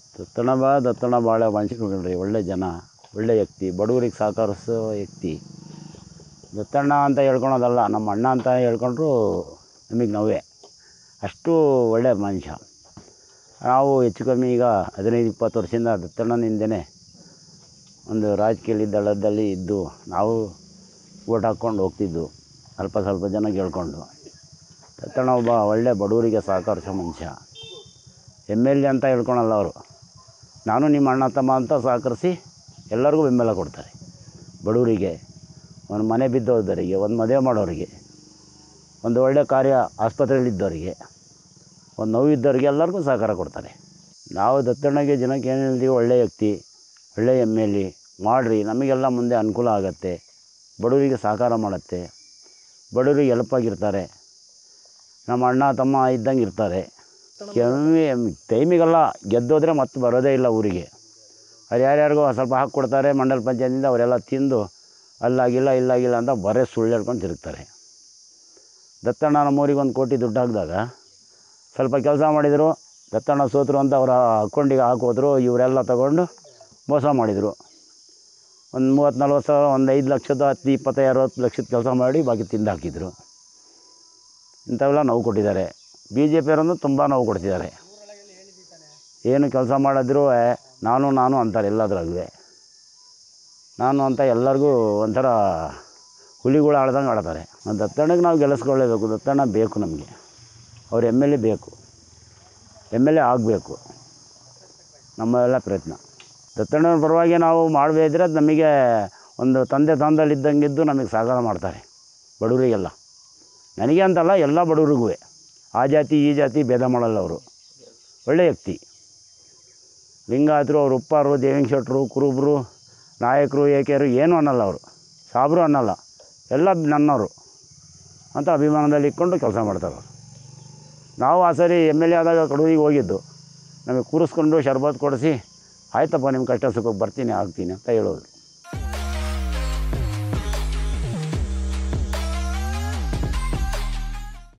ದತ್ತಣ್ಣ ಬಾ ದತ್ತಣ್ಣ ಭಾಳ ಮನುಷ್ಯರು ಒಳ್ಳೆ ಜನ ಒಳ್ಳೆ ವ್ಯಕ್ತಿ ಬಡವ್ರಿಗೆ ಸಹಕರಿಸೋ ವ್ಯಕ್ತಿ ದತ್ತಣ್ಣ ಅಂತ ಹೇಳ್ಕೊಳೋದಲ್ಲ ನಮ್ಮ ಅಣ್ಣ ಅಂತ ಹೇಳ್ಕೊಂಡ್ರೂ ನಮಗೆ ನೋವೇ ಅಷ್ಟು ಒಳ್ಳೆಯ ಮನುಷ್ಯ ನಾವು ಹೆಚ್ಚು ಕಮ್ಮಿ ಈಗ ಹದಿನೈದು ಇಪ್ಪತ್ತು ವರ್ಷದಿಂದ ದತ್ತಣ್ಣನ ಹಿಂದೆಯೇ ಒಂದು ರಾಜಕೀಯ ದಳದಲ್ಲಿ ಇದ್ದು ನಾವು ಓಟ್ ಹಾಕ್ಕೊಂಡು ಹೋಗ್ತಿದ್ದು ಅಲ್ಪ ಸ್ವಲ್ಪ ಜನ ಕೇಳ್ಕೊಂಡು ದತ್ತಣ್ಣ ಒಬ್ಬ ಒಳ್ಳೆ ಬಡವರಿಗೆ ಸಹಕರಿಸೋ ಮನುಷ್ಯ ಎಮ್ ಎಲ್ ಎ ಅಂತ ಹೇಳ್ಕೊಳಲ್ಲ ಅವರು ನಾನು ನಿಮ್ಮ ಅಣ್ಣ ತಮ್ಮ ಅಂತ ಸಹಕರಿಸಿ ಎಲ್ಲರಿಗೂ ಬೆಂಬಲ ಕೊಡ್ತಾರೆ ಬಡವರಿಗೆ ಒಂದು ಮನೆ ಬಿದ್ದೋದವರಿಗೆ ಒಂದು ಮದುವೆ ಮಾಡೋರಿಗೆ ಒಂದು ಒಳ್ಳೆಯ ಕಾರ್ಯ ಆಸ್ಪತ್ರೆಯಲ್ಲಿದ್ದವರಿಗೆ ಒಂದು ನೋವಿದ್ದವರಿಗೆ ಎಲ್ಲರಿಗೂ ಸಹಕಾರ ಕೊಡ್ತಾರೆ ನಾವು ದತ್ತಣ್ಣಗೆ ಜನಕ್ಕೆ ಏನು ಹೇಳ್ತೀವಿ ಒಳ್ಳೆ ವ್ಯಕ್ತಿ ಒಳ್ಳೆ ಎಮ್ ಎಲ್ ಎ ಮಾಡಿರಿ ನಮಗೆಲ್ಲ ಮುಂದೆ ಅನುಕೂಲ ಆಗುತ್ತೆ ಬಡವರಿಗೆ ಸಹಕಾರ ಮಾಡುತ್ತೆ ಬಡವರಿಗೆ ಹೆಲ್ಪ್ ಆಗಿರ್ತಾರೆ ನಮ್ಮ ಅಣ್ಣ ತಮ್ಮ ಇದ್ದಂಗೆ ಇರ್ತಾರೆ ಕೆಮ್ಮಿ ಟೈಮಿಗೆಲ್ಲ ಗೆದ್ದೋದ್ರೆ ಮತ್ತೆ ಬರೋದೇ ಇಲ್ಲ ಊರಿಗೆ ಅವ್ರು ಯಾರ್ಯಾರಿಗೋ ಸ್ವಲ್ಪ ಹಾಕ್ಕೊಡ್ತಾರೆ ಮಂಡಲ ಪಂಚಾಯತಿಂದ ಅವರೆಲ್ಲ ತಿಂದು ಅಲ್ಲಾಗಿಲ್ಲ ಇಲ್ಲಾಗಿಲ್ಲ ಅಂತ ಬರೀ ಸುಳ್ಳು ಹೇಳ್ಕೊಂಡು ತಿರುಗ್ತಾರೆ ದತ್ತಣ್ಣ ನಮ್ಮೂರಿಗೆ ಒಂದು ಕೋಟಿ ದುಡ್ಡು ಹಾಕಿದಾಗ ಸ್ವಲ್ಪ ಕೆಲಸ ಮಾಡಿದರು ದತ್ತಣ್ಣ ಸೋತರು ಅಂತ ಅವರ ಅಕೌಂಟಿಗೆ ಹಾಕೋದ್ರು ಇವರೆಲ್ಲ ತಗೊಂಡು ಮೋಸ ಮಾಡಿದರು ಒಂದು ಮೂವತ್ತು ನಲ್ವತ್ತು ಸಾವಿರ ಒಂದು ಐದು ಲಕ್ಷದ ಹತ್ತು ಇಪ್ಪತ್ತೈದು ಅರವತ್ತು ಲಕ್ಷದ ಕೆಲಸ ಮಾಡಿ ಬಾಕಿ ತಿಂದು ಹಾಕಿದರು ಇಂಥವೆಲ್ಲ ನೋವು ಕೊಟ್ಟಿದ್ದಾರೆ ಬಿ ಜೆ ಪಿಯವರನ್ನು ತುಂಬ ನೋವು ಕೊಡ್ತಿದ್ದಾರೆ ಏನು ಕೆಲಸ ಮಾಡಿದ್ರು ನಾನು ನಾನು ಅಂತಾರೆ ಎಲ್ಲದ್ರಾಗೂ ನಾನು ಅಂತ ಎಲ್ಲರಿಗೂ ಒಂಥರ ಹುಲಿಗಳು ಆಡ್ದಂಗೆ ಆಡ್ತಾರೆ ದತ್ತಣ್ಣಗೆ ನಾವು ಗೆಲ್ಲಿಸ್ಕೊಳ್ಳೇಬೇಕು ದತ್ತಣ್ಣ ಬೇಕು ನಮಗೆ ಅವ್ರು ಎಮ್ ಎಲ್ ಎ ಬೇಕು ಎಮ್ ಎಲ್ ಎ ಆಗಬೇಕು ನಮ್ಮೆಲ್ಲ ಪ್ರಯತ್ನ ದತ್ತಣ್ಣನ ಪರವಾಗಿ ನಾವು ಮಾಡಬೇಕಿದ್ರೆ ಅದು ನಮಗೆ ಒಂದು ತಂದೆ ತಾಂದಲ್ಲಿದ್ದಂಗಿದ್ದು ನಮಗೆ ಸಹಕಾರ ಮಾಡ್ತಾರೆ ಬಡವರಿಗೆಲ್ಲ ನನಗೆ ಅಂತಲ್ಲ ಎಲ್ಲ ಬಡವ್ರಿಗೂ ಆ ಜಾತಿ ಈ ಜಾತಿ ಭೇದ ಮಾಡಲ್ಲ ಅವರು ಒಳ್ಳೆ ವ್ಯಕ್ತಿ ಲಿಂಗಾಯತರು ಅವ್ರು ಉಪ್ಪಾರು ದೇವಿಂಗ್ ಶೆಟ್ರು ಕುರುಬರು ನಾಯಕರು ಏಕೆಯರು ಏನೂ ಅನ್ನಲ್ಲ ಅವರು ಸಾಬ್ರು ಅನ್ನಲ್ಲ ಎಲ್ಲ ನನ್ನವರು ಅಂತ ಅಭಿಮಾನದಲ್ಲಿ ಇಟ್ಕೊಂಡು ಕೆಲಸ ಮಾಡ್ತಾರೆ ಅವರು ನಾವು ಆ ಸರಿ ಎಮ್ ಎಲ್ ಎ ಆದಾಗ ಕಡೂರಿಗೆ ಹೋಗಿದ್ದು ನಮಗೆ ಕೂರಿಸ್ಕೊಂಡು ಶರ್ಬತ್ ಕೊಡಿಸಿ ಆಯ್ತಪ್ಪ ನಿಮ್ಮ ಕಷ್ಟ ಸುಖಕ್ಕೆ ಬರ್ತೀನಿ ಆಗ್ತೀನಿ ಅಂತ ಹೇಳೋರು